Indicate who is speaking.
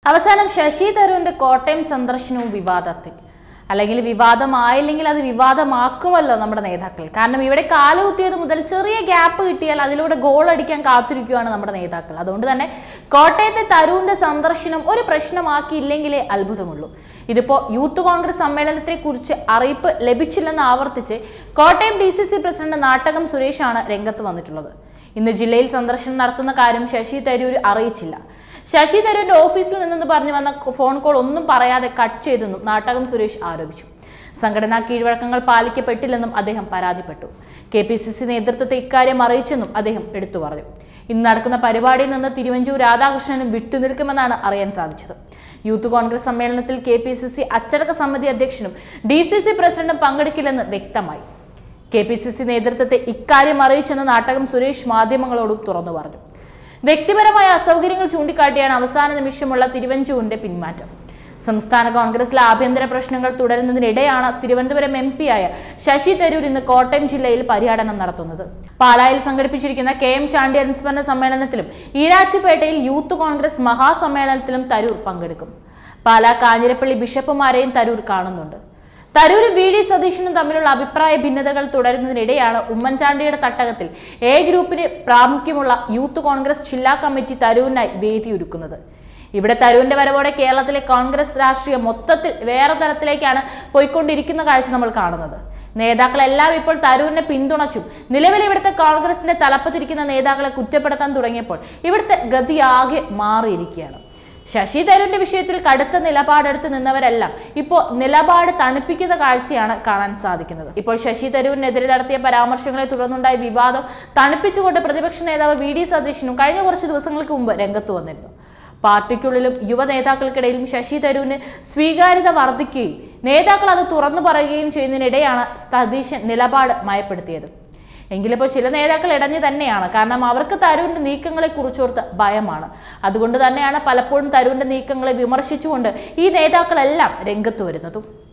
Speaker 1: അവസാനം ശശി തരൂരിന്റെ കോട്ടയം സന്ദർശനവും വിവാദത്തിൽ അല്ലെങ്കിൽ വിവാദമായില്ലെങ്കിൽ അത് വിവാദമാക്കുമല്ലോ നമ്മുടെ നേതാക്കൾ കാരണം ഇവിടെ കാലുകുത്തിയത് മുതൽ ചെറിയ ഗ്യാപ്പ് കിട്ടിയാൽ അതിലൂടെ ഗോൾ അടിക്കാൻ കാത്തിരിക്കുകയാണ് നമ്മുടെ നേതാക്കൾ അതുകൊണ്ട് തന്നെ കോട്ടയത്തെ തരൂരിന്റെ സന്ദർശനം ഒരു പ്രശ്നമാക്കിയില്ലെങ്കിലേ അത്ഭുതമുള്ളൂ ഇതിപ്പോ യൂത്ത് കോൺഗ്രസ് സമ്മേളനത്തെ കുറിച്ച് അറിയിപ്പ് ലഭിച്ചില്ലെന്ന് ആവർത്തിച്ച് Kottayam D C C president Nattakam സുരേഷാണ് രംഗത്ത് വന്നിട്ടുള്ളത് ഇന്ന് ജില്ലയിൽ സന്ദർശനം നടത്തുന്ന കാര്യം ശശി തരൂർ അറിയിച്ചില്ല ശശി തരൂരിന്റെ ഓഫീസിൽ നിന്നെന്ന് പറഞ്ഞു വന്ന ഫോൺ കോൾ ഒന്നും പറയാതെ കട്ട് ചെയ്തെന്നും നാട്ടകം സുരേഷ് ആരോപിച്ചു സംഘടനാ കീഴ്വഴക്കങ്ങൾ പാലിക്കപ്പെട്ടില്ലെന്നും അദ്ദേഹം പരാതിപ്പെട്ടു കെ പി സി സി നേതൃത്വത്തെ ഇക്കാര്യം അറിയിച്ചെന്നും അദ്ദേഹം എടുത്തു പറഞ്ഞു ഇന്ന് നടക്കുന്ന പരിപാടിയിൽ നിന്ന് തിരുവഞ്ചൂർ രാധാകൃഷ്ണനും വിട്ടുനിൽക്കുമെന്നാണ് അറിയാൻ സാധിച്ചത് യൂത്ത് കോൺഗ്രസ് സമ്മേളനത്തിൽ കെ പി സി സി അച്ചടക്ക സമിതി അധ്യക്ഷനും ഡി സി സി പ്രസിഡന്റും പങ്കെടുക്കില്ലെന്ന് വ്യക്തമായി കെ പി സി സി നേതൃത്വത്തെ ഇക്കാര്യം അറിയിച്ചെന്ന് നാട്ടകം സുരേഷ് മാധ്യമങ്ങളോടും തുറന്നു പറഞ്ഞു വ്യക്തിപരമായ അസൗകര്യങ്ങൾ ചൂണ്ടിക്കാട്ടിയാണ് അവസാന നിമിഷമുള്ള തിരുവഞ്ചൂരിന്റെ പിന്മാറ്റം സംസ്ഥാന കോൺഗ്രസിലെ ആഭ്യന്തര പ്രശ്നങ്ങൾ തുടരുന്നതിനിടെയാണ് തിരുവനന്തപുരം എം ആയ ശശി തരൂർ ഇന്ന് കോട്ടയം ജില്ലയിൽ പര്യടനം നടത്തുന്നത് പാലായിൽ സംഘടിപ്പിച്ചിരിക്കുന്ന കെ എം ചാണ്ടി അനുസ്മരണ സമ്മേളനത്തിലും ഈരാറ്റുപേട്ടയിൽ യൂത്ത് കോൺഗ്രസ് മഹാസമ്മേളനത്തിലും തരൂർ പങ്കെടുക്കും പാലാ കാഞ്ഞിരപ്പള്ളി ബിഷപ്പുമാരെയും തരൂർ കാണുന്നുണ്ട് തരൂരും വി ഡി സതീശനും തമ്മിലുള്ള അഭിപ്രായ ഭിന്നതകൾ തുടരുന്നതിനിടെയാണ് ഉമ്മൻചാണ്ടിയുടെ തട്ടകത്തിൽ എ ഗ്രൂപ്പിന് പ്രാമുഖ്യമുള്ള യൂത്ത് കോൺഗ്രസ് ജില്ലാ കമ്മിറ്റി തരൂരിനായി വേദിയൊരുക്കുന്നത് ഇവിടെ തരൂരിന്റെ വരവോടെ കേരളത്തിലെ കോൺഗ്രസ് രാഷ്ട്രീയം മൊത്തത്തിൽ വേറെ തരത്തിലേക്കാണ് പോയിക്കൊണ്ടിരിക്കുന്ന കാഴ്ച നമ്മൾ കാണുന്നത് നേതാക്കളെല്ലാം ഇപ്പോൾ തരൂരിനെ പിന്തുണച്ചും നിലവിൽ ഇവിടുത്തെ കോൺഗ്രസിന്റെ തലപ്പത്തിരിക്കുന്ന നേതാക്കളെ കുറ്റപ്പെടുത്താൻ തുടങ്ങിയപ്പോൾ ഇവിടുത്തെ ഗതിയാകെ മാറിയിരിക്കുകയാണ് ശശി തരൂരിന്റെ വിഷയത്തിൽ കടുത്ത നിലപാടെടുത്ത് നിന്നവരെല്ലാം ഇപ്പോൾ നിലപാട് തണുപ്പിക്കുന്ന കാഴ്ചയാണ് കാണാൻ സാധിക്കുന്നത് ഇപ്പോൾ ശശി തരൂരിനെതിരെ നടത്തിയ പരാമർശങ്ങളെ തുടർന്നുണ്ടായ വിവാദം തണുപ്പിച്ചുകൊണ്ട് പ്രതിപക്ഷ നേതാവ് വി ഡി സതീശനും കഴിഞ്ഞ കുറച്ച് ദിവസങ്ങൾക്ക് മുമ്പ് രംഗത്ത് വന്നിരുന്നു പാർട്ടിക്കുള്ളിലും യുവ നേതാക്കൾക്കിടയിലും ശശി തരൂരിന് സ്വീകാര്യത വർദ്ധിക്കുകയും നേതാക്കൾ അത് തുറന്നു പറയുകയും ചെയ്യുന്നതിനിടെയാണ് സതീശൻ നിലപാട് മയപ്പെടുത്തിയത് എങ്കിലിപ്പോൾ ചില നേതാക്കൾ ഇടഞ്ഞു തന്നെയാണ് കാരണം അവർക്ക് തരൂരിന്റെ നീക്കങ്ങളെ കുറിച്ചോർത്ത് ഭയമാണ് അതുകൊണ്ട് തന്നെയാണ് പലപ്പോഴും തരൂരിന്റെ നീക്കങ്ങളെ വിമർശിച്ചുകൊണ്ട് ഈ നേതാക്കളെല്ലാം രംഗത്ത് വരുന്നതും